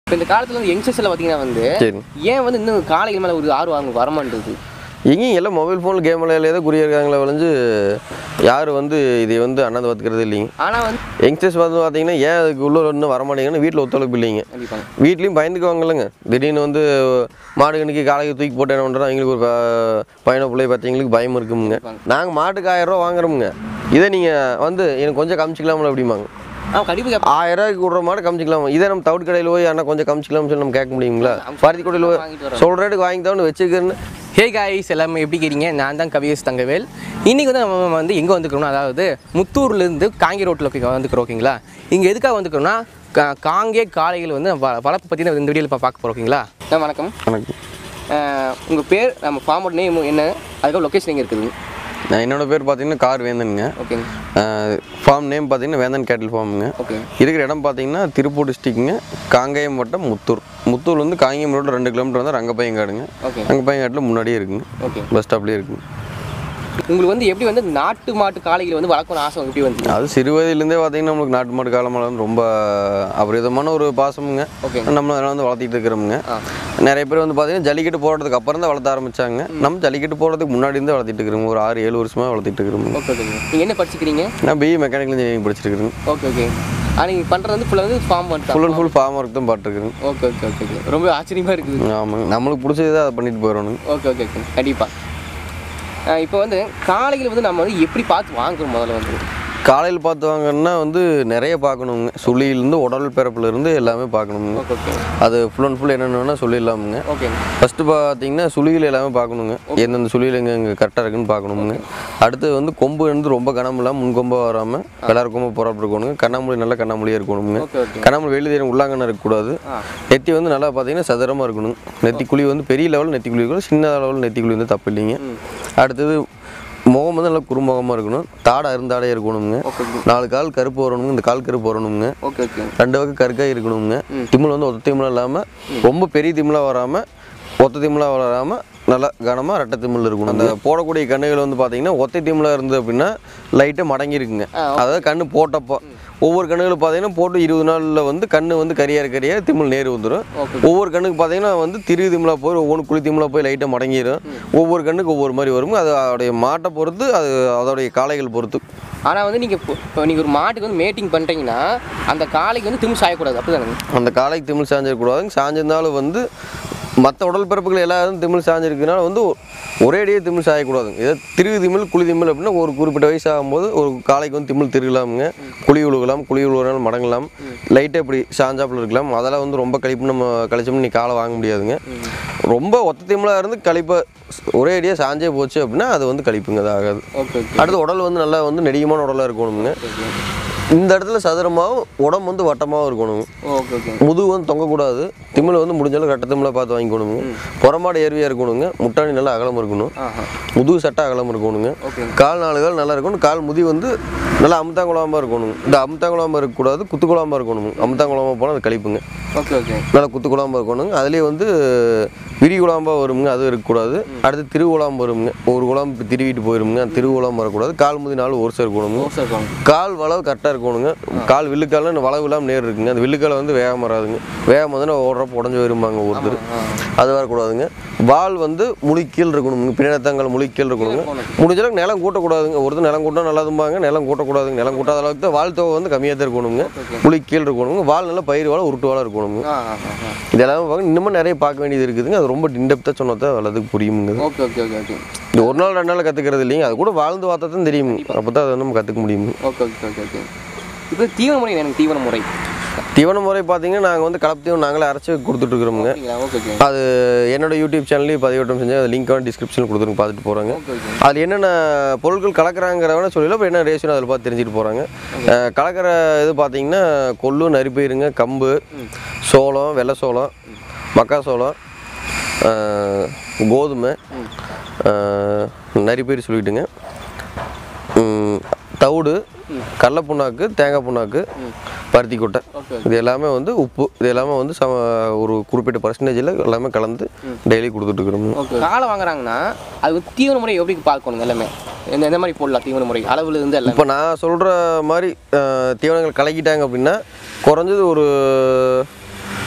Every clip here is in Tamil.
இப்போ இந்த காலத்தில் வந்து யங்ஸ்டர்ஸில் பார்த்தீங்கன்னா வந்து சரி ஏன் வந்து இன்னும் காலையில் மேலே ஒரு ஆர்வம் அவங்களுக்கு வரமாட்டேது எங்கேயும் எல்லாம் மொபைல் ஃபோன் கேம் விளையாடலே தான் குறியா இருக்காங்களே விளைஞ்சு யார் வந்து இதை வந்து அண்ணாந்து பார்த்துக்கிறது இல்லைங்க ஆனால் வந்து யங்ஸ்டர்ஸ் வந்து பார்த்தீங்கன்னா ஏன் அதுக்கு உள்ள இன்னும் வரமாட்டேங்கன்னு வீட்டில் ஒத்துழைப்பு இல்லைங்க கண்டிப்பாங்க வீட்லேயும் பயந்துக்குவாங்கல்லங்க திடீர்னு வந்து மாடு கணிக்கு காலைக்கு தூக்கி போட்டு என்ன பண்ணுறோம் அவங்களுக்கு ஒரு ப- பையனை பிள்ளை பார்த்தீங்களுக்கு பயம் இருக்குமுங்க நாங்கள் மாட்டுக்கு ஆயிரம் ரூபா வாங்குறோமுங்க இதை நீங்கள் வந்து எனக்கு கொஞ்சம் கமிச்சிக்கலாம்ல அப்படிம்பாங்க ஆ கண்டிப்பாக ஆயிரம் ரூபாய்க்கு விட்ற மாடு கமிச்சிக்கலாம் இதே நம்ம தவிட்டு கடையில் போய் அண்ணா கொஞ்சம் கமிச்சிக்கலாம்னு சொல்லி நம்ம கேட்க முடியுங்களா பருத்தி கடையில் போய் வாங்கிட்டு வரோம். சொல்கிற ரேட்டுக்கு வாங்கி தான் வச்சுக்கிறேன்னு ஹே காய்ஸ் எல்லாமே எப்படி கேறீங்க நான் தான் கவியஸ் தங்கவேல் இன்றைக்கி வந்து நம்ம வந்து எங்கே வந்துக்கிறோம்னா அதாவது முத்தூர்லேருந்து காங்கி ரோட்டில் வந்துக்கிறோம் ஓகேங்களா இங்கே எதுக்காக வந்துக்கிறோம்னா கா- காங்கே காளைகள் வந்து வ வளர்ப்பு பற்றி இந்த வீடியோவில் இப்போ பார்க்க போகிறோம் ஓகேங்களா வணக்கம் எனக்கு உங்கள் பேர் நம்ம ஃபார்மோட நேம் என்ன அதுக்கப்புறம் லொக்கேஷன் எங்கே இருக்குது நான் என்னோட பேர் பார்த்தீங்கன்னா கார் வேந்தனுங்க ஓகேங்க ஃபார்ம் நேம் பார்த்தீங்கன்னா வேந்தன் கேட்டில் ஃபார்முங்க ஓகே இருக்கிற இடம் பார்த்தீங்கன்னா திருப்பூர் டிஸ்ட்ரிக்ட்டுங்க காங்கேயம் வட்டம் முத்தூர் முத்தூர் வந்து காங்கேயம் ரோடு ரெண்டு கிலோமீட்டர் வந்து ரங்கப்பையங்காடுங்க ஓகே ரங்கப்பையங்காட்டில் முன்னாடியே இருக்குங்க ஓகே பஸ் ஸ்டாப்லேயே இருக்குங்க உங்களுக்கு வந்து எப்படி வந்து நாட்டு மாட்டு காளைகள் வந்து வளர்க்கணும்னு ஆசை எப்படி வந்து அது சிறு வயதிலேருந்தே பார்த்தீங்கன்னா நம்மளுக்கு நாட்டு மாடு காலமாக வந்து ரொம்ப அபரிதமான ஒரு பாசமுங்க ஓகே நம்ம அதெல்லாம் வந்து வளர்த்திட்டு இருக்கிறோமுங்க ஆ நிறைய பேர் வந்து பார்த்தீங்கன்னா ஜல்லிக்கட்டு போடுறதுக்கு அப்புறம் தான் வளர்த்த ஆரம்பிச்சாங்க நம்ம ஜல்லிக்கட்டு போடுறதுக்கு முன்னாடி இருந்தே வளர்த்திட்டு இருக்கிறோம் ஒரு ஆறு ஏழு வருஷமாக வளர்த்திட்டு இருக்கிறோம் ஓகே ஓகே நீங்கள் என்ன படிச்சுக்கிறீங்க நான் பிஇ மெக்கானிக்கல் இன்ஜினியரிங் படிச்சிருக்கிறேன் ஓகே ஓகே ஆனால் நீங்கள் பண்ணுறது வந்து ஃபுல்லாக வந்து ஃபார்ம் பண்ணிட்டா full and full form work தான் பார்த்துருக்குறேன் ஓகே ஓகே ஓகே ஓகே ரொம்ப ஆச்சரியமாக இருக்குது ஆமாங்க நம்மளுக்கு பிடிச்சதை அதை பண்ணிட்டு போயிடணும் ஓகே ஓகே ஓகே கண்டிப்பாக இப்போ வந்து காளைகள் வந்து நம்ம வந்து எப்படி பார்த்து வாங்குறோம் முதல்ல வந்து காலையில் பார்த்து வாங்கன்னா வந்து நிறைய பார்க்கணுங்க சுழியிலேருந்து உடல் பிறப்புலேருந்து எல்லாமே பார்க்கணுங்க ஓகே ஓகே அது ஃபுல் அண்ட் ஃபுல் என்னென்னா சொல்லிடலாமுங்க ஓகேங்க ஃபஸ்ட்டு பார்த்தீங்கன்னா சுழியில் எல்லாமே பார்க்கணுங்க எந்தெந்த சுழியில் எங்கே இங்கே கரெக்டாக இருக்குன்னு பார்க்கணுங்க அடுத்து வந்து கொம்பு வந்து ரொம்ப கனம் இல்லாமல் முன்கொம்பாக வராமல் எல்லாரும் கொம்பு புறப்பு இருக்கணுங்க கண்ணாமூலி நல்லா கண்ணாமூலியாக இருக்கணுங்க ஓகே ஓகே கண்ணாமூலி வெளியே தெரியும் உள்ளாங்கன்னு இருக்கக்கூடாது ஆ நெத்தி வந்து நல்லா பார்த்தீங்கன்னா சதுரமாக இருக்கணும் நெத்தி குழி வந்து பெரிய லெவலில் நெத்தி குழி இருக்கணும் சின்ன அளவில் நெத்தி குழி வந்து தப்பு இல்லைங்க ம் அடுத்தது முகம் வந்து நல்லா குறுமுகமாக இருக்கணும் தாடை அருந்தாடே இருக்கணுங்க ஓகே ஓகே நாலு கால் கருப்பு வரணுங்க இந்த கால் கருப்பு வரணுங்க ஓகே ஓகே ரெண்டு வகை கருக்காய் இருக்கணுங்க ம். திமிழ் வந்து ஒத்த திமிழ் இல்லாமல் ரொம்ப பெரிய திமிழாக வராமல் ஒத்த திமிழாக வராமல் நல்லா கனமாக ரெட்டை திமிழ் இருக்கணும் அந்த போடக்கூடிய கண்ணுகள் வந்து பார்த்தீங்கன்னா ஒத்தை திமிழாக இருந்தது அப்படின்னா லைட்டாக மடங்கி இருக்குங்க ஆ, அதாவது கண்ணு போட்டப்போ ஒவ்வொரு கண்ணுகளும் பார்த்தீங்கன்னா போட்டு இருபது நாளில் வந்து கண்ணு வந்து கரியார கரியா திமிழ் நேர் வந்துடும் ஓகே ஒவ்வொரு கண்ணுக்கு பார்த்தீங்கன்னா வந்து திரு திமிழா போய் ஒவ்வொன்று குழி திமிழா போய் லைட்டாக மடங்கிடும் ஒவ்வொரு கண்ணுக்கு ஒவ்வொரு மாதிரி வரும் அது அதோடைய மாட்டை பொறுத்து அது அதோடைய காளைகள் பொறுத்து ஆனால் வந்து நீங்கள் இப்போ நீங்கள் ஒரு மாட்டுக்கு வந்து மேட்டிங் பண்ணுறீங்கன்னா அந்த காளைக்கு வந்து திரும்ப சாயக்கூடாது அப்படி தானே அந்த காலைக்கு திமிழ் சாஞ்சிருக்கூடாதுங்க சாஞ்சிருந்தாலும் வந்து மற்ற உடல் பிறப்புகள் எல்லாரும் திமிழ் சாஞ்சிருக்கனால வந்து ஒரேடியே திமிழ் சாயக்கூடாதுங்க ஏதோ திரு திமிழ் குழி திமிழ் அப்படின்னா ஒரு குறிப்பிட்ட வயசு ஆகும்போது ஒரு காலைக்கு வந்து திமிழ் திருகலாமுங்க குழி உழுகலாம் குழி உழுவுறனால மடங்கலாம் லைட்டாக இப்படி சாஞ்சாப்புல இருக்கலாம் அதெல்லாம் வந்து ரொம்ப கழிப்பு நம்ம கழிச்சோம்னு நீ காலை வாங்க முடியாதுங்க ரொம்ப ஒத்த திமிழாக இருந்து கழிப்பை ஒரே அடியாக சாஞ்சே போச்சு அப்படின்னா அது வந்து கழிப்புங்க அது ஆகாது ஓகே ஓகே அடுத்து உடல் வந்து நல்லா வந்து நெடிகமான உடலாக இருக்கணுங்க இந்த இடத்துல சதுரமாகவும் உடம்பு வந்து வட்டமாகவும் இருக்கணுங்க ஓகே ஓகே முதுகு வந்து தொங்கக்கூடாது திமிழ் வந்து முடிஞ்சாலும் கட்ட திமிழை பார்த்து வாங்கிக்கணுங்க புறமாடு ஏர்வியாக இருக்கணுங்க முட்டாணி நல்லா அகலம் இருக்கணும் ஆஹா முதுகு சட்டை அகலம் இருக்கணுங்க ஓகே கால் நாலு கால் நல்லா இருக்கணும் கால் முதி வந்து நல்லா அமுத்தாங்குழாமல் இருக்கணுங்க இந்த அமுத்தாங்குழாமல் இருக்கக்கூடாது குத்துக்குழாமல் இருக்கணுங்க அமுத்தாங்குழாமல் போனால் அது கழிப்புங்க ஓகே ஓகே நல்லா குத்துக்குழாமல் இருக்கணுங்க அதுலேயே வந்து விரி குழாம்பா வருங்க அது இருக்கக்கூடாது அடுத்து திருகுழாம்பு வருங்க ஒரு குழாம்பு திருவிட்டு போயிருங்க அந்த திருகுழாம்பு வரக்கூடாது கால் முதி நாலு ஒரு சேர் இருக்கணுங்க ஓசை இருக்காங்க கால் வளவு கரெக்டாக இருக்கணுங்க கால் வில்லுக்காலில் வளவு இல்லாமல் நேர் இருக்குங்க அந்த வில்லுக்கால வந்து வேகம் வராதுங்க வேகம் வந்து ஓடுறப்ப உடஞ்சி வரும்பாங்க ஒருத்தர் அது வரக்கூடாதுங்க வால் வந்து முழிக்கீழ் இருக்கணுங்க பின்னத்தங்கள் முழிக்கீழ் இருக்கணுங்க முடிஞ்ச அளவுக்கு நிலம் கூட்டக்கூடாதுங்க ஒருத்தர் நிலம் கூட்டம் நல்லதும்பாங்க நிலம் கூட்டக்கூடாதுங்க நிலம் கூட்டாத அளவுக்கு தான் வால் தொகை வந்து கம்மியாக தான் இருக்கணுங்க முழிக்கீழ் இருக்கணுங்க வால் நல்லா பயிர் வாழ உருட்டு வாழ இருக்கணுங்க ஆ ஆ ஆ இதெல்லாம் பார்க்க இன்னமும் நிறைய பார்க்க வேண்டியது இருக்குதுங்க அது ரொம்ப இன்டெப்த்தாக சொன்னதான் எல்லாத்துக்கும் புரியுங்க ஓகே ஓகே ஓகே ஓகே இந்த ஒரு நாள் ரெண்டு நாள் கற்றுக்கிறது இல்லைங்க அது கூட வாழ்ந்து பார்த்தா தான் தெரியும் அப்போ தான் அதை நம்ம கற்றுக்க முடியுங்க ஓகே ஓகே ஓகே ஓகே இப்போ தீவன முறை எனக்கு தீவன முறை தீவன முறை பார்த்தீங்கன்னா நாங்கள் வந்து கலப்பு தீவனம் நாங்களே அரைச்சி கொடுத்துட்ருக்குறோமுங்க அப்படிங்களா ஓகே ஓகே அது என்னோட யூடியூப் சேனல்லையும் பதிவேற்றம் செஞ்சு அது லிங்க் டிஸ்கிரிப்ஷனில் கொடுத்துருங்க பார்த்துட்டு போகிறாங்க ஓகே ஓகே அதில் என்னென்ன பொருட்கள் கலக்குறாங்கிறவன சொல்லல இப்போ என்ன ரேஷன் அதில் பார்த்து தெரிஞ்சுட்டு போகிறாங்க கலக்கிற இது பார்த்தீங்கன்னா கொள்ளு நரிப்பயிருங்க கம்பு சோளம் வெள்ளை சோளம் மக்காசோளம் அஹ், கோதுமை அஹ், நரிப்பயிர் சொல்லிட்டுங்க ம், தவிடு கடலை புண்ணாக்கு தேங்காய் புண்ணாக்கு பருத்தி கொட்டை ஓகே இது எல்லாமே வந்து உப்பு இது எல்லாமே வந்து சம ஒரு குறிப்பிட்ட பர்சன்டேஜில் எல்லாமே கலந்து டெய்லி கொடுத்துட்ருக்குறோம் ஓகே காலை வாங்குறாங்கன்னா அது வந்து தீவன முறை எப்படி பார்க்கணும் எல்லாமே எந்த எந்த மாதிரி போடலாம் தீவன முறை அளவுல இருந்து எல்லாமே இப்போ நான் சொல்கிற மாதிரி அஹ், தீவனங்கள் கலக்கிட்டாங்க அப்படின்னா குறைஞ்சது ஒரு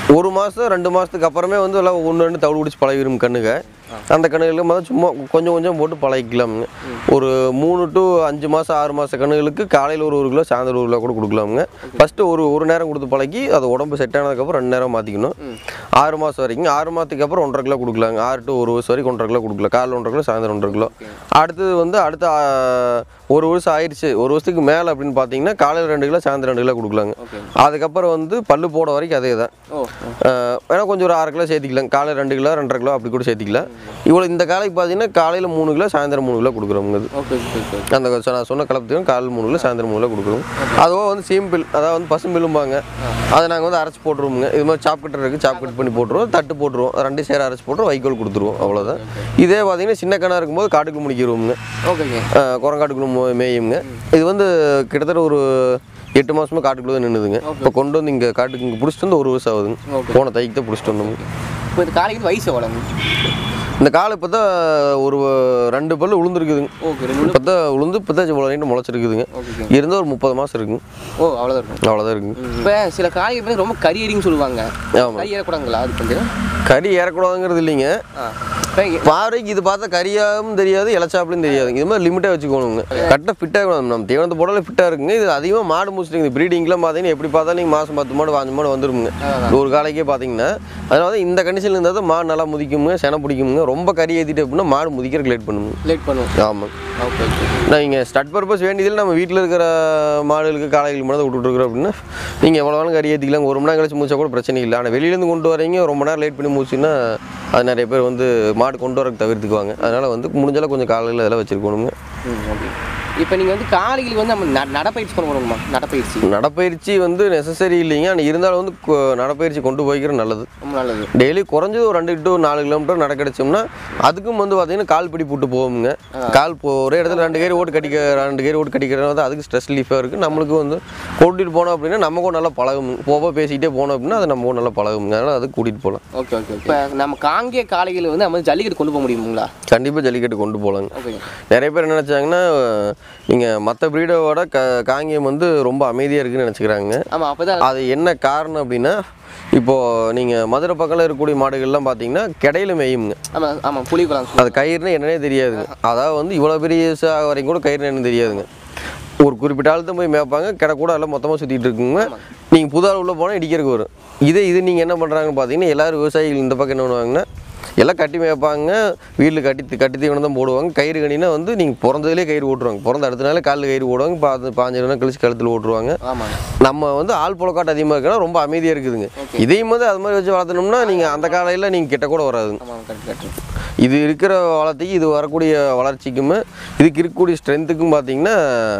ஒரு மாதம் ரெண்டு மாதத்துக்கு அப்புறமே வந்து எல்லாம் ஒன்று ரெண்டு தவிடு பிடிச்சி பழகிடும் கண்ணுங்க அந்த கண்ணுகளுக்கு முதல்ல சும்மா கொஞ்சம் கொஞ்சம் போட்டு பழகிக்கலாமுங்க ஒரு மூணு டு அஞ்சு மாதம் ஆறு மாத கண்ணுகளுக்கு காலையில் ஒரு ஒரு கிலோ சாயந்தரம் ஒரு கிலோ கூட கொடுக்கலாமுங்க ஃபஸ்ட்டு ஒரு ஒரு நேரம் கொடுத்து பழகி அது உடம்பு செட் ஆனதுக்கப்புறம் ரெண்டு நேரம் மாற்றிக்கணும் ஆறு மாதம் வரைக்கும் ஆறு மாதத்துக்கு அப்புறம் ஒன்றரை கிலோ கொடுக்கலாங்க ஆறு டு ஒரு வருஷம் வரைக்கும் ஒன்றரை கிலோ கொடுக்கலாம் காலையில் ஒன்றரை கிலோ சாயந்தரம் ஒன்றரை கிலோ அடுத்தது வந்து அடுத்த ஆ, ஒரு வருஷம் ஆயிடுச்சு ஒரு வருஷத்துக்கு மேலே அப்படின்னு பார்த்தீங்கன்னா காலையில் ரெண்டு கிலோ சாயந்தரம் ரெண்டு கிலோ கொடுக்கலாங்க ஓகே அதுக்கப்புறம் வந்து பல்லு போட வரைக்கும் அதே தான் ஓ அஹ் வேணா கொஞ்சம் ஒரு ஆறு கிலோ சேர்த்திக்கலாம் காலையில் ரெண்டு கிலோ ரெண்டரை கிலோ அப்படி கூட சேர்த்திக்கலாம் இவ்வளோ இந்த காலைக்கு பார்த்தீங்கன்னா காலையில் மூணு கிலோ சாயந்தரம் மூணு கிலோ கொடுக்குறோங்க இது ஓகே ஓகே ஓகே அந்த சொ- நான் சொன்ன கலப்பத்தையும் காலையில் மூணு கிலோ சாயந்தரம் மூணு கிலோ கொடுக்குறோம் அதுவும் வந்து சீம்பிள் அதாவது வந்து பசும்பிலும்பாங்க அதை நாங்கள் வந்து அரைச்சி போட்டுருவோங்க இது மாதிரி சாப் கட்டர் இருக்குது சாப் கட் பண்ணி போட்டுருவோம் தட்டு போட்டுருவோம் ரெண்டு சேர அரைச்சி போட்டுருவோம் வைக்கோல் கொடுத்துருவோம் அவ்வளோதான் இதே பார்த்தீங்கன்னா சின்ன கணா இருக்கும்போது காட்டுக்குள்ள முடிக்கிறோமுங்க ஓகேங்க குரங்காட்டுக்குள்ள மோ- மேயுங்க இது வந்து கிட்டத்தட்ட ஒரு எட்டு மாசமா காட்டுக்குள்ள தான் நின்றுதுங்க இப்போ கொண்டு வந்து இங்கே காட்டுக்கு இங்கே பிடிச்சிட்டு வந்து ஒரு வருஷம் ஆகுதுங்க Okay. போன தைக்கு தான் பிடிச்சிட்டு வந்தோங்க இப்போ இந்த காலைக்கு வயசு எவ்வளோங்க இந்த காலை இப்போ தான் ஒரு ரெண்டு பல்லு உளுந்துருக்குதுங்க ஓகே ரெண்டு இப்போ தான் உளுந்து இப்போ தான் இவ்வளோ நீண்டு முளைச்சிருக்குதுங்க ஓகே இருந்தால் ஒரு முப்பது மாதம் இருக்குங்க ஓ அவ்வளோதான் இருக்கும் அவ்வளோதான் இருக்குங்க இப்போ சில காய்கறி வந்து ரொம்ப கறி எறின்னு சொல்லுவாங்க ஆமாம் கறி ஏறக்கூடாதுங்களா அது கொஞ்சம் கறி ஏறக்கூடாதுங்கிறது இல்லைங்க ஆ இப்போ இங்க- பார்வைக்கு இது பார்த்தா கறியாகவும் தெரியாது இலச்சாப்பிலும் தெரியாது இது மாதிரி லிமிட்டாக வச்சுக்கோணுங்க கரெக்டாக ஃபிட்டாக நம்ம தீவனத்தை போடல ஃபிட்டாக இருக்குங்க இது அதிகமாக மாடு முடிச்சிட்டு ப்ரீடிங்லாம் பார்த்தீங்கன்னா எப்படி பார்த்தாலும் நீங்கள் மாதம் பத்து மாடு பாஞ்சு மாடு வந்துருமுங்க ஒரு காலைக்கே பார்த்தீங்கன்னா அதனால தான் இந்த கண்டிஷனில் இருந்தால் தான் மாடு நல்லா முதிக்குங்க செனை பிடிக்குங்க ரொம்ப கறி ஏற்றிட்டு அப்படின்னா மாடு முதிக்கிறதுக்கு லேட் பண்ணுங்க லேட் பண்ணுவோம் ஆமாம் ஓகே ஓகே நான் இங்கே ஸ்டட் பர்பஸ் வேண்டியதில் நம்ம வீட்டில் இருக்கிற மாடுகளுக்கு காளைகளுக்கு மட்டும் விட்டுட்டு இருக்கிறோம் அப்படின்னா நீங்கள் எவ்வளோ வேணும் கறி ஏற்றிக்கலாம் ஒரு மணி நேரம் கழிச்சு மூச்சா கூட பிரச்சனை இல்லை ஆனால் வெளியிலேருந்து கொண்டு வரீங்க ரொம்ப நேரம் லேட் பண்ணி மூச்சுன்னா அது நிறைய பேர் வந்து மாடு கொண்டு வரக்கு தவிர்த்துக்குவாங்க அதனால் வந்து முடிஞ்சாலும் கொஞ்சம் காலையில் இதெல்லாம் வச்சுருக்கணுங்க ம் ஓகே இப்போ நீங்கள் வந்து காலைகளுக்கு வந்து நம்ம ந- நடைப்பயிற்சி கொண்டு வரணுமா நடைப்பயிற்சி நடப்பயிற்சி வந்து நெசசரி இல்லைங்க ஆனால் இருந்தாலும் வந்து கொ- நடப்பயிற்சி கொண்டு போய்க்கிறது நல்லது ரொம்ப நல்லது டெய்லி குறைஞ்சது ஒரு ரெண்டு டு நாலு கிலோமீட்டர் நட கிடைச்சோம்னா அதுக்கும் வந்து பார்த்தீங்கன்னா கால் பிடி போட்டு போவோமுங்க கால் போ ஒரே இடத்துல ரெண்டு கேரி ஓட்டு கடிக்க ரெண்டு கேரி ஓட்டு கடிக்கிறது வந்து அதுக்கு ஸ்ட்ரெஸ் ரிலீஃபாக இருக்குது நம்மளுக்கு வந்து கூட்டிகிட்டு போனோம் அப்படின்னா நமக்கும் நல்லா பழகும் போக பேசிக்கிட்டே போனோம் அப்படின்னா அது நமக்கும் நல்லா பழகுங்க அதனால் அதுக்கு கூட்டிகிட்டு போகலாம் ஓகே ஓகே இப்போ நம்ம காங்கிய காளைகளை வந்து நம்ம வந்து ஜல்லிக்கட்டு கொண்டு போக முடியுங்களா கண்டிப்பாக ஜல்லிக்கட்டு கொண்டு போகலாங்க ஓகேங்க நிறைய பேர் என்ன நினச்சாங்கன்னா நீங்கள் மற்ற ப்ரீடோட க காங்கியம் வந்து ரொம்ப அமைதியாக இருக்குன்னு நினச்சிக்கிறாங்க ஆமாம் அப்போ தான் அது என்ன காரணம் அப்படின்னா இப்போது நீங்கள் மதுரை பக்கத்தில் இருக்கக்கூடிய மாடுகள்லாம் பார்த்தீங்கன்னா கிடையில மேயுங்க ஆமாம் ஆமாம் புளி குழாம் அது கயிறுனா என்னன்னே தெரியாதுங்க அதாவது வந்து இவ்வளோ பெரிய ஏஜ் ஆக வரைக்கும் கூட கயிறு என்னன்னு தெரியாதுங்க ஒரு குறிப்பிட்ட ஆள் போய் மேய்ப்பாங்க கிட கூட எல்லாம் மொத்தமாக சுற்றிட்டு இருக்குங்க நீங்கள் புது ஆள் உள்ளே போனால் இடிக்கிறதுக்கு வரும் இதே இது நீங்கள் என்ன பண்ணுறாங்கன்னு பார்த்தீங்கன்னா எல்லாரும் விவசாயிகள் இந்த பக்கம் என்ன பண்ணுவாங்கன்னா எல்லாம் கட்டி மேய்ப்பாங்க வீட்டில் கட்டி கட்டி தீவனம் தான் போடுவாங்க கயிறு கணினா வந்து நீங்கள் பிறந்ததுலேயே கயிறு ஓட்டுருவாங்க பிறந்த அடுத்த நாளே காலில் கயிறு ஓடுவாங்க பாஞ்சு பாஞ்சு நாள் கழிச்சு கழுத்தில் ஓட்டுருவாங்க ஆமாங்க நம்ம வந்து ஆள் புழக்காட்டு அதிகமாக இருக்குன்னா ரொம்ப அமைதியாக இருக்குதுங்க இதையும் வந்து அது மாதிரி வச்சு வளர்த்தணும்னா நீங்கள் அந்த காலையில் நீங்கள் கிட்ட கூட வராதுங்க ஆமாம் கரெக்ட் கரெக்ட் இது இருக்கிற வளர்த்திக்கு இது வரக்கூடிய வளர்ச்சிக்குமே இதுக்கு இருக்கக்கூடிய ஸ்ட்ரென்த்துக்கும் பார்த்தீங்கன்னா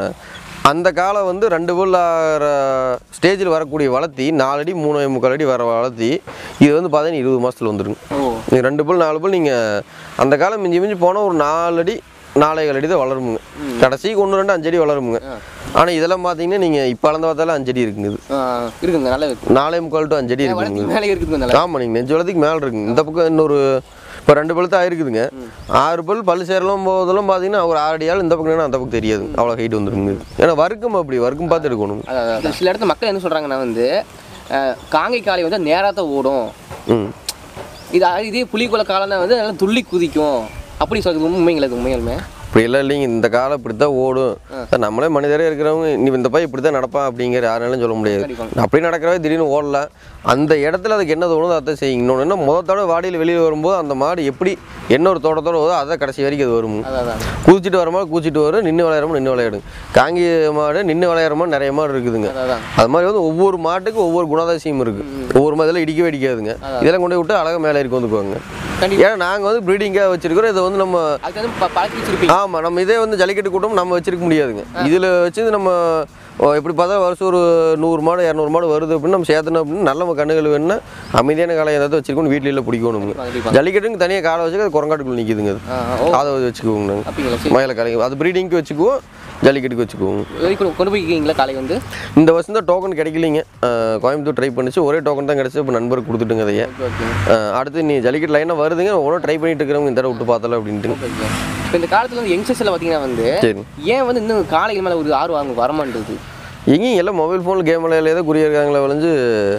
அந்த காலம் வந்து ரெண்டு பல் ஆகிற ஸ்டேஜில் வரக்கூடிய வளர்த்தி நாலடி மூணு முக்கால் அடி வர வளர்த்தி இது வந்து பார்த்தீங்கன்னா இருபது மாதத்தில் வந்துருங்க ஓ நீங்க ரெண்டு பல் நாலு பல் நீங்கள் அந்த காலம் மிஞ்சி மிஞ்சி போனால் ஒரு நாலு அடி நாலேகால் அடி தான் வளருமுங்க கடைசிக்கு ஒன்று ரெண்டு அஞ்சடி வளருமுங்க ஆனால் இதெல்லாம் பார்த்தீங்கன்னா நீங்கள் இப்போ அளந்து பார்த்தாலும் அஞ்சடி இருக்குங்க இது ஆ, இருக்குங்க நல்லா இருக்கு நாலே முக்கால் டு அஞ்சடி இருக்குங்க வளர்த்தி மேலே இருக்குதுங்க நல்லா ஆமாம் நீங்கள் நெஞ்சு வளத்துக்கு மேலே இருக்குங்க இந்த பக்கம் இன்னொரு இப்போ ரெண்டு பழுத்து ஆயிருக்குதுங்க ஆறு பல் பல் சேரலாம் போதெல்லாம் பார்த்தீங்கன்னா ஒரு ஆறு அடி ஆள் இந்த பக்கம் நின்னா அந்த பக்கம் தெரியாது அவ்வளோ ஹைட் வந்துருங்க ஏன்னா வர்க்கம் அப்படி வர்க்கம் பார்த்து எடுக்கணும் அதான், அதான். சில இடத்துல மக்கள் என்ன சொல்கிறாங்கன்னா வந்து அஹ், காங்கை காளை வந்து நேராக தான் ஓடும் ம் இது இதே புலிக்குள்ள காலம்னா வந்து நல்லா துள்ளி குதிக்கும் அப்படி சொல்றது உண்மைங்களா இது உண்மையாலுமே இப்படி எல்லாம் இல்லைங்க இந்த காலம் இப்படி தான் ஓடும் சார் நம்மளே மனிதரே இருக்கிறவங்க நீ இந்த பையன் இப்படி தான் நடப்பான் அப்படிங்கிற யாராலும் சொல்ல முடியாது கண்டிப்பா. அப்படி நடக்கிறவே திடீர்னு ஓடலாம் அந்த இடத்துல அதுக்கு என்ன தோணுதோ அதை செய்யுங்க இன்னொன்று என்ன முதத்தோட வாடியில் வெளியில் வரும்போது அந்த மாடு எப்படி என்ன ஒரு தோட்டத்தோட வருதோ அதை கடைசி வரைக்கும் அது வரும் அதான் அதான் குதிச்சிட்டு வர மாதிரி குதிச்சிட்டு வரும் நின்று விளையாடுறோம் நின்று விளையாடுங்க காங்கி மாடு நின்று விளையாடுற மாதிரி நிறைய மாடு இருக்குதுங்க அதான், அதான் அது மாதிரி வந்து ஒவ்வொரு மாட்டுக்கும் ஒவ்வொரு குணாதிசயம் இருக்குது ஒவ்வொரு மாதிரி இதெல்லாம் இடிக்கவே இடிக்காதுங்க இதெல்லாம் கொண்டு போய் விட்டு அழகாக மேலே இருக்கு வந்துக்குவாங்க கண்டிப்பா ஏன்னா நாங்கள் வந்து ப்ரீடிங்காக வச்சிருக்கிறோம் இதை வந்து நம்ம அதுக்கு வந்து ப- பழக்கி வச்சிருப்பீங்க ஆமாம் நம்ம இதே வந்து ஜல்லிக்கட்டு கூட்டம் நம்ம வச்சிருக்க முடியாதுங்க இதில் வச்சு நம்ம ஓ, எப்படி பார்த்தா வருஷம் ஒரு நூறு மாடு இரநூறு மாடு வருது அப்படின்னு நம்ம சேர்த்தணும் அப்படின்னு நல்ல நம்ம கண்ணுகள் வேணும்னா அமைதியான காலை ஏதாவது வச்சிருக்கணும் வீட்டில் இல்லை பிடிக்கணுங்க கண்டிப்பா ஜல்லிக்கட்டுக்கு தனியாக காலை வச்சு அது குரங்காட்டுக்குள்ள நிற்கிதுங்க அது ஆ, ஓ அதை வச்சுக்குவோங்க நாங்கள் அப்படிங்களா சரி மயில கலை அது ப்ரீடிங்க்கு வச்சுக்குவோம் ஜல்லிக்கட்டுக்கு வச்சுக்குவோம் வரைக்கும் கொண்டு- கொண்டு போய்க்கிங்களா காலை வந்து இந்த வருஷம் தான் டோக்கன் கிடைக்கலிங்க அஹ் கோயம்புத்தூர் ட்ரை பண்ணிச்சு ஒரே டோக்கன் தான் கிடச்சி இப்போ நண்பருக்கு கொடுத்துட்டுங்க அதையே ஓகே ஓகே அஹ் அடுத்து நீ ஜல்லிக்கட்டு லைனாக வருதுங்க ஒன்றும் ட்ரை பண்ணிட்டு இருக்கிறவங்க இந்த தடவை விட்டு பார்த்தல அப்படின்ட்டு ஓகே ஓகே இப்போ இந்த காலத்தில் வந்து யங்ஸ்டர்ஸில் பார்த்தீங்கன்னா வந்து சரி ஏன் வந்து இன்னும் காளைகள் மேலே ஒரு ஆர்வம் அவங்க வரமாட்டேது எங்கேயும் எல்லாம் மொபைல் ஃபோனில் கேம் விளையாடலே தான் குறியா இருக்காங்களே விளைஞ்சு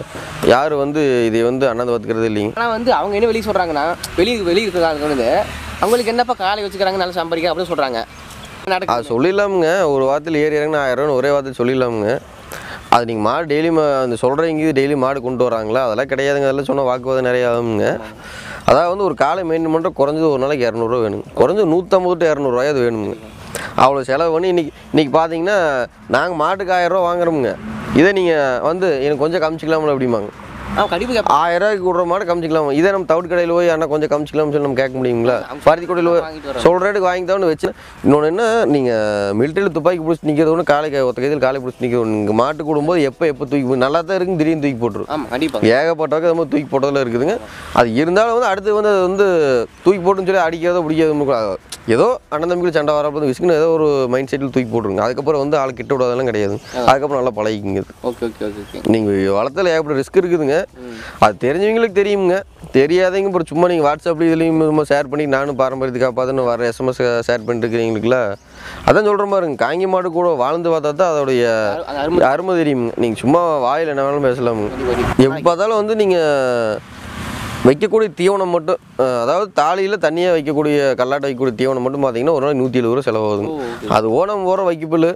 யார் வந்து இதை வந்து அண்ணாந்து பார்த்துக்கிறது இல்லைங்க ஆனால் வந்து அவங்க என்ன வெளியே சொல்கிறாங்கன்னா வெளியே வெளியே இருக்கிறாங்க வந்து அவங்களுக்கு என்னப்பா காலை வச்சுக்கிறாங்க நல்லா சம்பாதிக்க அப்படின்னு சொல்கிறாங்க நடக்குது அது சொல்லிடலாமுங்க ஒரு வாரத்தில் ஏறி இறங்கினா ஆயிரம் ரூபான்னு ஒரே வாரத்தில் சொல்லிடலாமுங்க அது நீங்கள் மாடு டெய்லி அந்த சொல்கிறீங்க டெய்லி மாடு கொண்டு வராங்களா அதெல்லாம் கிடையாதுங்க அதெல்லாம் சொன்னால் வாக்குவாதம் நிறைய ஆகுங்க அதாவது வந்து ஒரு காலை மெயின்டைன் பண்ணுற குறைஞ்சது ஒரு நாளைக்கு இரநூறுவா வேணுங்க குறைஞ்சது நூற்றம்பது டு இரநூறுவாய் அது வேணுங்க அவ்வளோ செலவு பண்ணி இன்றைக்கி இன்றைக்கி பார்த்தீங்கன்னா நாங்கள் மாட்டுக்கு ஆயிரம் ரூபா வாங்குறோமுங்க இதை நீங்கள் வந்து எனக்கு கொஞ்சம் கமிச்சிக்கலாம்ல அப்படிம்பாங்க அவன் கண்டிப்பாக கேட்பான் ஆயிரம் ரூபாய்க்கு விடுற மாடு கமிச்சிக்கலாம் இதே நம்ம தவிடு கடையில் போய் அண்ணா கொஞ்சம் கமிச்சிக்கலாம்னு சொல்லி நம்ம கேட்க முடியுங்களா பருத்தி கடையில் போய் வாங்கிட்டு வரோம். சொல்கிற ரேட்டுக்கு வாங்கி தான் வச்சு இன்னொன்று என்ன நீங்கள் மிலிட்டரியில் துப்பாக்கி பிடிச்சி நிற்கிறது ஒன்று காலை கை- ஒத்த கையில் காலை பிடிச்சி நிற்கிறது ஒன்று இங்கே மாட்டு கூடும்போது எப்போ எப்போ தூக்கி போ- நல்லா தான் இருக்குங்க திடீர்னு தூக்கி போட்டுரும் ஆமாம் கண்டிப்பாக ஏகப்பட்டவங்க அது மாதிரி தூக்கி போட்டதில் இருக்குதுங்க அது இருந்தாலும் வந்து அடுத்து வந்து அது வந்து தூக்கி போட்டுன்னு சொல்லி அடிக்கிறதோ பிடிக்காதோ ஏதோ அண்ணன் தம்பிக்கு சண்டை வரப்போ விசுக்குன்னு ஏதோ ஒரு மைண்ட் செட்டில் தூக்கி போட்டுருங்க அதுக்கப்புறம் வந்து ஆள் கிட்ட விடாதெல்லாம் கிடையாது அதுக்கப்புறம் நல்லா பழகிக்குங்க இது. ஓகே ஓகே ஓகே ஓகே நீங்கள் வளர்த்தல ஏகப்பட்ட ரிஸ்க் இருக்குதுங்க அது தெரிஞ்சவங்களுக்கு தெரியுங்க தெரியாதவங்க அப்புறம் சும்மா நீங்கள் வாட்ஸ்அப்ல இதுலேயும் சும்மா ஷேர் பண்ணி நானும் பாரம்பரியத்துக்காக பார்த்துன்னு வர எஸ்எம்எஸ் ஷேர் பண்ணிட்டு இருக்கிறீங்களுக்குல அதான் சொல்கிற மாதிரிங்க காங்கி மாடு கூட வாழ்ந்து பார்த்தா தான் அதோடைய அது அருமை அருமை தெரியுங்க நீங்கள் சும்மா வாயில் என்ன வேணாலும் பேசலாமுங்க எப்போ பார்த்தாலும் வந்து நீங்கள் வைக்கக்கூடிய தீவனம் மட்டும் அஹ், அதாவது தாலியில் தண்ணியாக வைக்கக்கூடிய கல்லாட்டை வைக்கக்கூடிய தீவனம் மட்டும் பார்த்தீங்கன்னா ஒரு நாளைக்கு நூற்றி எழுபது ரூபா செலவாகுதுங்க ஓ, okay. அது ஓனம் போகிற வைக்கப்புல்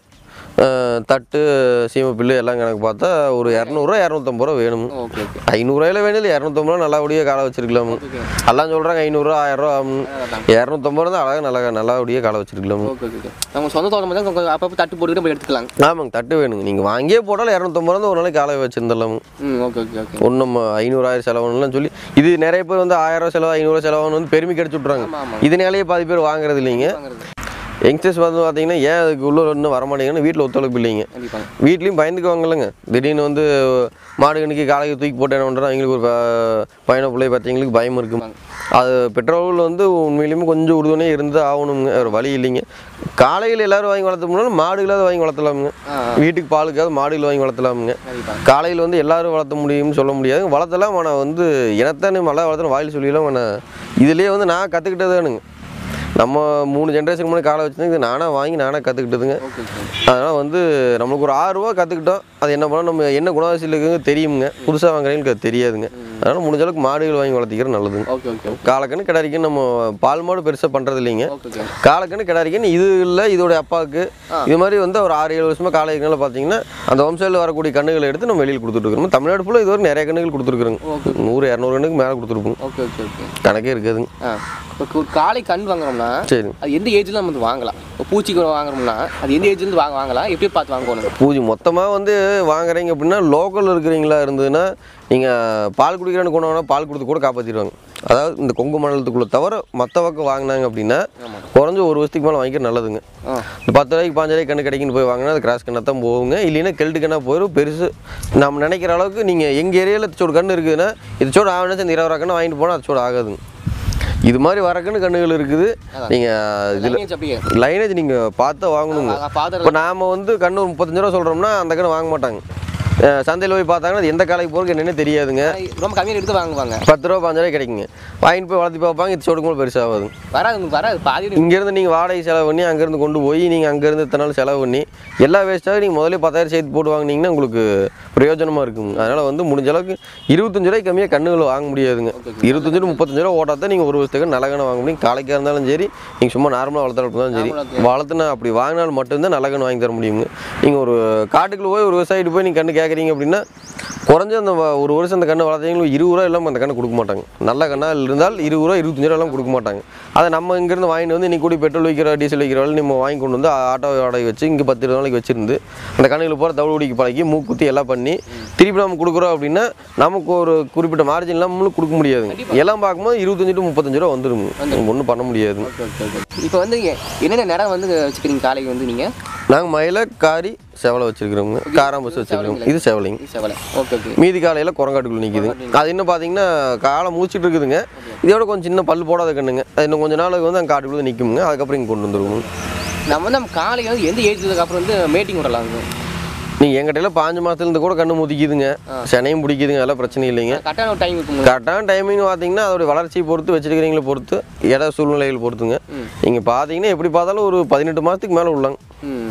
தட்டு சீமைப்புல்லு எல்லாம் கணக்கு பார்த்தா ஒரு இரநூறுவா இரநூத்தம்பது ரூபா வேணும் ஓகே ஓகே ஐநூறுரூவாயில வேணும் இல்லை இரநூத்தம்பது ரூபா நல்லபடியாக காலை வச்சிருக்கலாம் எல்லாம் சொல்கிறாங்க ஐநூறுரூவா ஆயிரரூவா இரநூத்தம்பது ரூபா தான் அழகாக நல்லா நல்லபடியாக காலை வச்சிருக்கலாம் ஓகே ஓகே நம்ம சொந்த தோட்டம் தான் கொஞ்சம் அப்பப்போ தட்டு போட்டுக்கிட்டு போய் எடுத்துக்கலாம் ஆமாங்க தட்டு வேணுங்க நீங்கள் வாங்கியே போட்டாலும் இரநூத்தம்பது ரூபா தான் ஒரு நாளைக்கு காலை வச்சிருந்தலாம் ம் ஓகே ஓகே ஓகே ஒன்றும் ஐநூறாயிரம் செலவுலாம் சொல்லி இது நிறைய பேர் வந்து ஆயிரம் செலவு ஐநூறுவா செலவுன்னு வந்து பெருமை கிடைச்சி விட்றாங்க ஆமாம் ஆமாம் இதனாலேயே பாதி பேர் வாங்குறது இல்லைங்க வாங்குறது யங்ஸ்டர்ஸ் வந்து பார்த்தீங்கன்னா ஏன் அதுக்கு உள்ள இன்னும் வரமாட்டேங்கன்னு வீட்டில் ஒத்துழைப்பு இல்லைங்க கண்டிப்பாக வீட்லேயும் பயந்துக்குவாங்கல்லங்க திடீர்னு வந்து மாடு கணிக்கு காலைக்கு தூக்கி போட்டு என்ன பண்ணுறோம் அவங்களுக்கு ஒரு ப- பையனை பிள்ளை பார்த்தீங்களுக்கு பயம் இருக்கும் அது பெட்ரோல் வந்து உண்மையிலுமே கொஞ்சம் உறுதுணையாக இருந்து ஆகணுங்க ஒரு வழி இல்லைங்க காலையில் எல்லாரும் வாங்கி வளர்த்த முடியல மாடுகளாவது வாங்கி வளர்த்தலாமுங்க ஆ வீட்டுக்கு பாலுக்காவது மாடுகள் வாங்கி வளர்த்தலாமுங்க கண்டிப்பாக காலையில் வந்து எல்லாரும் வளர்த்த முடியும்னு சொல்ல முடியாது வளர்த்தலாம் ஆனால் வந்து இனத்தானே மழை வளர்த்தணும் வாயில் சொல்லிடலாம் ஆனால் இதுலேயே வந்து நான் கற்றுக்கிட்டதானுங்க நம்ம மூணு ஜென்ரேஷன் முன்னாடி காலை வச்சுருந்தேன் இது நானாக வாங்கி நானாக கற்றுக்கிட்டதுங்க ஓகே ஓகே அதனால் வந்து நம்மளுக்கு ஒரு ஆறு ரூபா கற்றுக்கிட்டோம் அது என்ன பண்ணால் நம்ம என்ன குணாதிசயம் இருக்குங்க தெரியுங்க புதுசாக வாங்குறவங்களுக்கு அது தெரியாதுங்க அதனால் முடிஞ்ச அளவுக்கு மாடுகள் வாங்கி வளர்த்திக்கிறது நல்லதுங்க ஓகே ஓகே காலக்கண்ணு கிடாரிக்குன்னு நம்ம பால் மாடு பெருசாக பண்ணுறது இல்லைங்க ஓகே ஓகே காலக்கண்ணு கிடாரிக்குன்னு இது இல்லை இதோட அப்பாவுக்கு இது மாதிரி வந்து ஒரு ஆறு ஏழு வருஷமாக காலைக்குனால பார்த்தீங்கன்னா அந்த வம்சையில் வரக்கூடிய கண்ணுகளை எடுத்து நம்ம வெளியில் கொடுத்துட்ருக்கோம் தமிழ்நாடு ஃபுல்லாக இதுவரை நிறைய கண்ணுகள் கொடுத்துருக்குறோங்க நூறு இரநூறு கண்ணுக்கு மேலே கொடுத்துருப்போம் ஓகே ஓகே ஓகே கணக்கே இருக்குதுங்க ஆ இப்போ ஒரு காளை கண் வாங்குறோம்னா சரிங்க அது எந்த ஏஜ்ல நம்ம வந்து வாங்கலாம் இப்போ பூச்சிக்கு வாங்குறோம்னா அது எந்த ஏஜ்லேருந்து வாங்க வாங்கலாம் எப்படி பார்த்து வாங்கணும் பூஜை மொத்தமாக வந்து வாங்குறீங்க அப்படின்னா லோக்கல் இருக்கிறீங்களா இருந்ததுன்னா நீங்கள் பால் குடிக்கிறேன்னு கொண்டு வாங்கினா பால் கொடுத்து கூட காப்பாற்றிடுவாங்க அதாவது இந்த கொங்கு மண்டலத்துக்குள்ளே தவிர மற்ற பக்கம் வாங்கினாங்க அப்படின்னா குறைஞ்ச ஒரு வருஷத்துக்கு மேலே வாங்கிக்க நல்லதுங்க ஆ இந்த பத்து ரூபாய்க்கு பாஞ்சு ரூபாய்க்கு கண்ணு கிடைக்குன்னு போய் வாங்கினா அது கிராஸ் கண்ணை தான் போகுங்க இல்லைன்னா கெல்ட்டு கண்ணா போயிடும் பெருசு நம்ம நினைக்கிற அளவுக்கு நீங்கள் எங்கள் ஏரியாவில் சோடு கண்ணு இருக்குதுன்னா இது சோடு ஆகணும் இந்த இருபது ரூபா கண்ணு வாங்கிட்டு போனால் அது சோடு ஆகாதுங்க இது மாதிரி வரக்கன்னு கண்ணுகள் இருக்குது நீங்கள் இதில் லைனேஜ் அப்படியே லைனேஜ் நீங்கள் பார்த்து வாங்கணுங்க ஃபாதர் இப்போ நாம வந்து கண்ணு ஒரு முப்பத்தஞ்சு ரூபா சொல்கிறோம்னா அந்த கண்ணு வாங்க மாட்டாங்க அஹ் சந்தையில் போய் பார்த்தாங்கன்னா அது எந்த காலைக்கு போகிறதுக்கு என்னென்னு தெரியாதுங்க ரொம்ப கம்மியாக எடுத்து வாங்குவாங்க பத்து ரூபா பாஞ்சு ரூபாய் கிடைக்குங்க வாங்கிட்டு போய் வளர்த்தி பார்ப்பாங்க இது சொடுக்கும் பெருசாகாது வராது உங்களுக்கு வராது பாதி இங்கேருந்து நீங்கள் வாடகை செலவு பண்ணி அங்கேருந்து கொண்டு போய் நீங்கள் அங்கேருந்து இத்தனை நாள் செலவு பண்ணி எல்லா வேஸ்ட்டாக நீங்கள் முதல்ல பத்தாயிரம் சேர்த்து போட்டு வாங்குனீங்கன்னா உங்களுக்கு பிரயோஜனமாக இருக்குங்க அதனால் வந்து முடிஞ்ச அளவுக்கு இருபத்தஞ்சு ரூபாய்க்கு கம்மியாக கண்ணுகள் வாங்க முடியாதுங்க இருபத்தஞ்சு டு முப்பத்தஞ்சு ரூபா ஓட்டால் தான் நீங்கள் ஒரு வருஷத்துக்கு நல்ல கண்ணு வாங்க முடியும் காலைக்காக இருந்தாலும் சரி நீங்கள் சும்மா நார்மலாக வளர்த்தாலும் சரி வளர்த்துனா அப்படி வாங்கினால் மட்டும்தான் நல்ல கண்ணு வாங்கி தர முடியுங்க நீங்கள் ஒரு காட்டுக்குள்ளே போய் ஒரு விவசாயிட்டு போய் நீங்கள் கண்ணு கேட்குறீங்க அப்படின்னா குறைஞ்ச அந்த வ- ஒரு வருஷம் அந்த கண்ணை வளர்த்தீங்களுக்கு இருபது ரூபா இல்லாமல் அந்த கண்ணை கொடுக்க மாட்டாங்க நல்ல கண்ணாக இருந்தால் இருபது ரூபா இருபத்தஞ்சு ரூபா எல்லாம் கொடுக்க மாட்டாங்க அதை நம்ம இங்கேருந்து வாங்கிட்டு வந்து இன்னைக்கு கூடி பெட்ரோல் வைக்கிற டீசல் வைக்கிற வேலை நம்ம வாங்கி கொண்டு வந்து ஆ- ஆட்டோ வாடகை வச்சு இங்கே பத்து இருபது நாளைக்கு வச்சிருந்து அந்த கண்ணுகளை போகிற தவிடு குடிக்க பழக்கி மூக்குத்தி எல்லாம் பண்ணி திருப்பி நம்ம கொடுக்குறோம் அப்படின்னா நமக்கு ஒரு குறிப்பிட்ட மார்ஜின் இல்லாமல் கொடுக்க முடியாதுங்க எல்லாம் பார்க்கும்போது இருபத்தஞ்சு டு முப்பத்தஞ்சு ரூபா வந்துருங்க ஒன்றும் பண்ண முடியாதுங்க ஓகே ஓகே ஓகே இப்போ வந்து எ- என்னென்ன நிறம் வந்து வச்சுக்கிறீங்க காலைக்கு வந்து நீங்கள் நாங்கள் மயில காரி செவலை வச்சிருக்கிறோங்க காராம்பஸ் வச்சிருக்கிறோம் இது செவலைங்க செவலை ஓகே ஓகே மீதி காலையில் குரங்காட்டுக்குள்ள நிற்கிதுங்க அது இன்னும் பார்த்தீங்கன்னா காலை மூச்சிட்டு இருக்குதுங்க இதோட கொஞ்சம் சின்ன பல் போடாத கண்ணுங்க அது இன்னும் கொஞ்ச நாளுக்கு வந்து அங்கே காட்டுக்குள்ளே நிற்குங்க அதுக்கப்புறம் இங்கே கொண்டு வந்துருவோம் நம்ம வந்து நம்ம காலைக்கு வந்து எந்த ஏஜ்க்கு அப்புறம் வந்து மேட்டிங் விடலாம் நீங்கள் எங்கிட்ட எல்லாம் பாஞ்சு மாதத்துலேருந்து கூட கண்ணு முதிக்குதுங்க செனையும் பிடிக்குதுங்க அதெல்லாம் பிரச்சனை இல்லைங்க கரெக்டான ஒரு டைம் இருக்கும் கரெக்டான டைமிங் பார்த்தீங்கன்னா அதோட வளர்ச்சியை பொறுத்து வச்சிருக்கிறீங்களே பொறுத்து இட சூழ்நிலைகள் பொறுத்துங்க நீங்கள் பார்த்தீங்கன்னா எப்படி பார்த்தாலும் ஒரு பதினெட்டு மாதத்துக்கு மேலே உள்ளாங்க ம்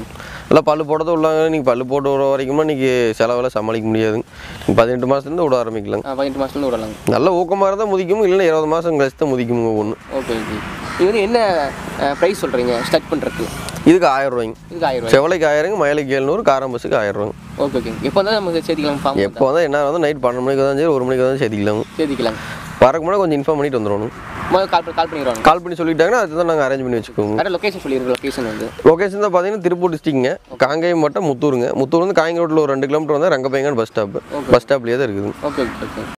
எல்லாம் பல்லு போட்டது உள்ளாங்க நீங்கள் பல்லு போட்டு விட வரைக்குமா இன்றைக்கி செலவெல்லாம் சமாளிக்க முடியாதுங்க நீங்கள் பதினெட்டு மாதத்துலேருந்து விட ஆரம்பிக்கலாங்க ஆ, பதினெட்டு மாதத்துலேருந்து விடலாங்க நல்ல ஊக்கமாக இருந்தால் முதிக்கும் இல்லைன்னா இருபது மாதம் கழிச்சு தான் முதிக்குமுங்க ஒன்று ஓகே ஓகே இது வந்து என்ன ப்ரைஸ் சொல்கிறீங்க ஸ்டார்ட் பண்ணுறதுக்கு இதுக்கு ஆயிரம் ரூபாய்ங்க இதுக்கு ஆயிரம் ரூபாய் செவலைக்கு ஆயிரங்க மயிலுக்கு எழுநூறு காராம்பஸுக்கு ஆயிரம் ரூபாங்க ஓகே ஓகே எப்போ வந்தால் நமக்கு சேர்த்திக்கலாம் ஃபார்ம் எப்போ வந்து என்ன வந்து நைட் பன்னெண்டு மணிக்கு தான் சரி ஒரு மணிக்கு தான் சேர்த்திக்கலாங்க சேர்த்திக்கலாம் வரக்கு முன்னாடி கொஞ்சம் இன்ஃபார்ம் பண்ணிட்டு வந்துடணும் முதல்ல கால் பண்ணி கால் பண்ணிடுவாங்க கால் பண்ணி சொல்லிட்டாங்கன்னா அதுதான் நாங்கள் அரேஞ்ச் பண்ணி வச்சுக்கோங்க கரெக்டாக லொக்கேஷன் சொல்லிடுங்க லொக்கேஷன் வந்து லொகேஷன் தான் பார்த்தீங்கன்னா திருப்பூர் டிஸ்ட்ரிக்ங்க காங்கேயம் மட்டும் முத்தூருங்க முத்தூர் வந்து காங்கேயம் ரோட்டில் ஒரு ரெண்டு கிலோமீட்டர் வந்து ரங்கப்பையங்கன்னு பஸ் ஸ்டாப் பஸ் ஸ்டாப்லேயே தான் இருக்குது ஓகே ஓகே ஓகே